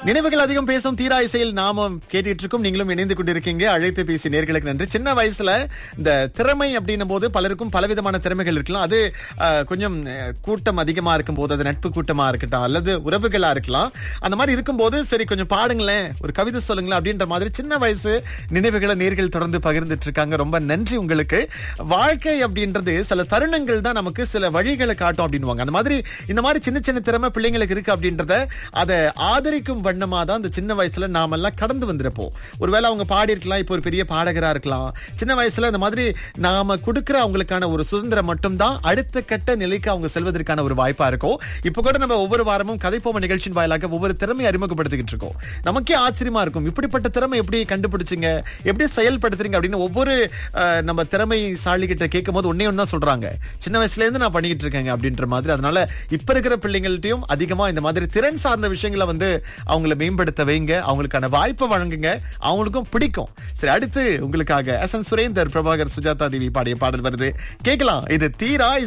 நினைவுகள் அதிகம் பேசும் தீரா இசையில் நாம கேட்டுட்டு இருக்கோம் நீங்களும் இணைந்து கொண்டிருக்கீங்க அழைத்து பேசி நேர்களுக்கு நன்றி சின்ன வயசுல இந்த திறமை அப்படின்னும் போது பலருக்கும் பலவிதமான திறமைகள் இருக்கலாம் அது அஹ், கொஞ்சம் அஹ், கூட்டம் அதிகமா இருக்கும் போது அது நட்பு கூட்டமா இருக்கட்டும் அல்லது உறவுகளா இருக்கலாம் அந்த மாதிரி இருக்கும்போது சரி கொஞ்சம் பாடுங்களேன் ஒரு கவிதை சொல்லுங்களேன் அப்படின்ற மாதிரி சின்ன வயசு நினைவுகளை நேர்கள் தொடர்ந்து பகிர்ந்துட்டு இருக்காங்க ரொம்ப நன்றி உங்களுக்கு வாழ்க்கை அப்படின்றது சில தருணங்கள் தான் நமக்கு சில வழிகளை காட்டும் அப்படின்னுவாங்க அந்த மாதிரி இந்த மாதிரி சின்ன சின்ன திறமை பிள்ளைங்களுக்கு இருக்கு அப்படின்றத அதை ஆதரிக்கும் வண்ணமா தான் இந்த சின்ன வயசுல நாமெல்லாம் கடந்து வந்திருப்போம் ஒருவேளை அவங்க பாடி இருக்கலாம் இப்போ ஒரு பெரிய பாடகரா இருக்கலாம் சின்ன வயசுல இந்த மாதிரி நாம கொடுக்கிற அவங்களுக்கான ஒரு சுதந்திரம் மட்டும்தான் அடுத்த கட்ட நிலைக்கு அவங்க செல்வதற்கான ஒரு வாய்ப்பா இருக்கும் இப்போ கூட நம்ம ஒவ்வொரு வாரமும் கதைப்போம நிகழ்ச்சியின் வாயிலாக ஒவ்வொரு திறமையை அறிமுகப்படுத்திக்கிட்டு இருக்கோம் நமக்கே ஆச்சரியமா இருக்கும் இப்படிப்பட்ட திறமை எப்படி கண்டுபிடிச்சீங்க எப்படி செயல்படுத்துறீங்க அப்படின்னு ஒவ்வொரு அஹ், நம்ம திறமை சாலி கிட்ட கேட்கும் போது ஒன்னே ஒன்னு தான் சொல்றாங்க சின்ன வயசுல இருந்து நான் பண்ணிக்கிட்டு இருக்கேங்க அப்படின்ற மாதிரி அதனால இப்ப இருக்கிற பிள்ளைங்கள்ட்டையும் அதிகமா இந்த மாதிரி திறன் சார்ந்த விஷயங்களை வந்து அவங்கள மேம்படுத்த வைங்க அவங்களுக்கான வாய்ப்பை வழங்குங்க அவங்களுக்கும் பிடிக்கும் சரி அடுத்து உங்களுக்காக எஸ் என் சுரேந்தர் பிரபாகர் சுஜாதா தேவி பாடிய பாடல் வருது கேட்கலாம் இது தீரா